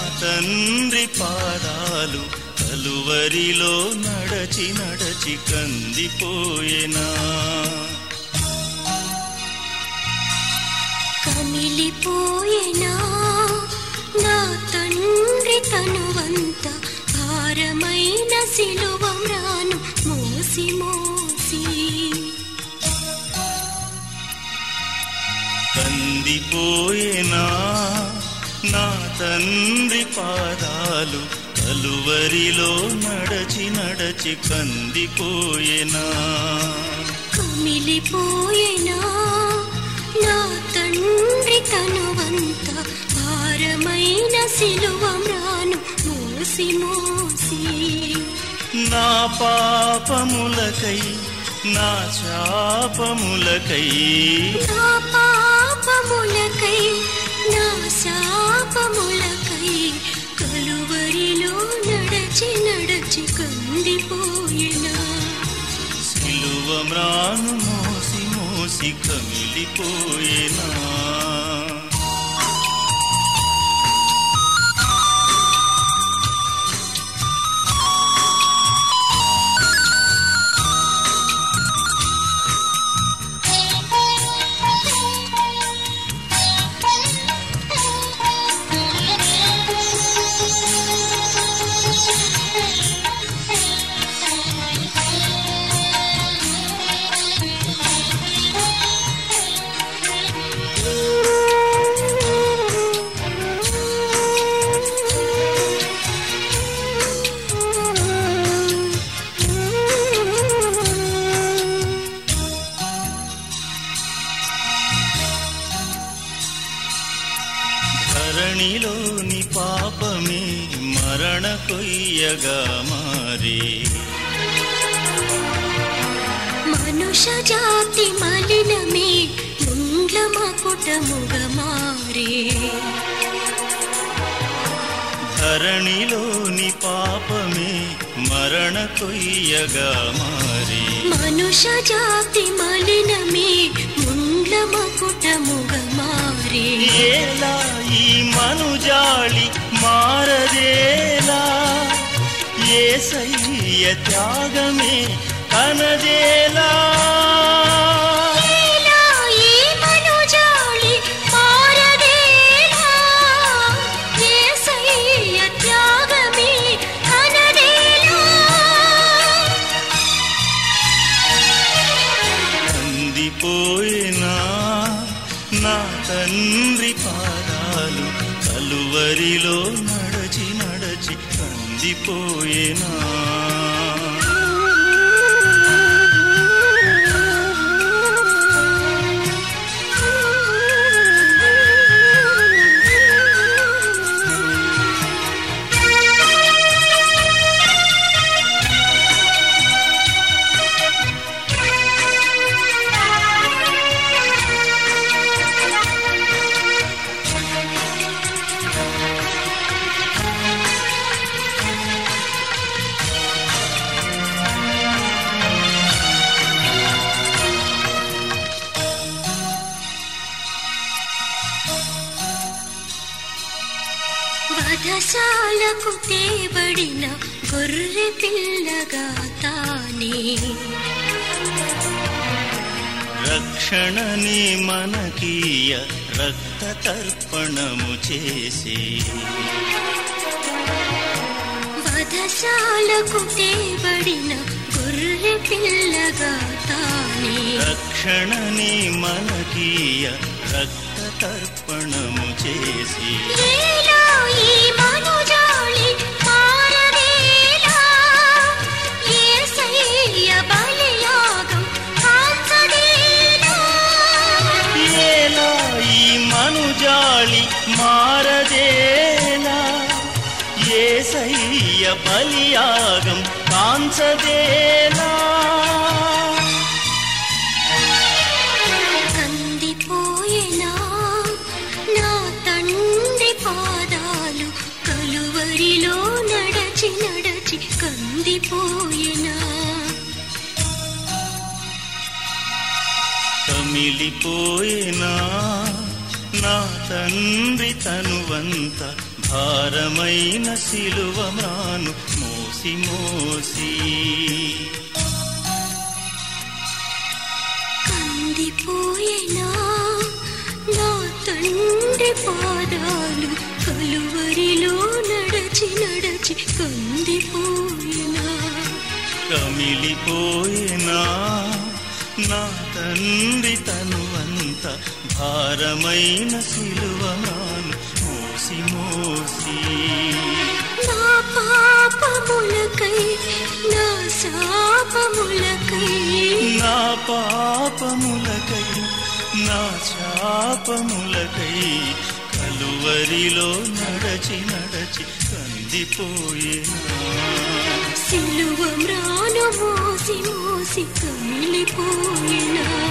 తండ్రి పాదాలు కలువరిలో నడచి నడచి కందిపోయేనా కమిలిపోయేనా నా తండ్రి తనువంత భారమైన సిలువం రాను మోసి మోసి కందిపోయేనా నా తండ్రి పాదాలు కలువరిలో నడచి నడచి కందిపోయేనా కమిలిపోయేనా నా తండ్రి తనువంత భారమైన సిలువం రాను మోసి మోసి నా పాపములకై నా శాపములకై నా పాపములకై నా శాపములకై కలువరిలో నడచి నడచి కందిపోయినా సిలువ మ్రాను మోసి మోసి కమిలిపోయేనా ధరణిలోని పాపమే మరణ కొయ్యగా మారే మనుష జాతి మలినమే ముండ్ల మకుటముగ మారే ధరణిలోని పాపమే మరణ కొయ్యగా మారే మనుష జాతి మలినమే ముండ్ల మకుటముగ మారే ఏలా ఈ మనుజాళి మారదేలా ఏసయ్య త్యాగమే కనదేలా ఏలా ఈ మనుజాళి మారదేలా యేసయ్య త్యాగమే కనదేలా కందిపోయినా నా తండ్రి పాదాలు కలువరిలో నడచి నడచి కందిపోయినా వధశాలకు తేబడిన గొర్రె పిల్లగా తానే రక్షణని మనకీయ రక్త తర్పణము చేసి వధశాలకు తేబడిన గొర్రె పిల్లగా తానే రక్షణని మనకీయ రక్త తర్పణము చేసి ఏలా ఈ మనుజాళి మారవేలా యేసయ్య బలియాగం కాంచదేలా ఏలా ఈ మనుజాళి మారదేలా ఏసయ్య బలియాగం కాంచదేలా కందిపోయేనా నా తండ్రి పాదాలు కలువరిలో నడచి నడచి కందిపోయేనా కమిలిపోయినా నా తండ్రి తనువంత భారమైన సిలువ మ్రాను మోసి మోసి కందిపోయేనా నా తండ్రి పాదాలు కలువరిలో నడచి నడచి కందిపోయేనా కమిలిపోయేనా నా తండ్రి తనువంత భారమైన సిలువ మ్రాను మోసి మోసి నా పాపములకై నా శాపములకై నా పాపములకై నా శాపములకై కలువరిలో నడచి నడచి కందిపోయేనా సిలువ మ్రాను మోసి మోసి కమిలిపోయినా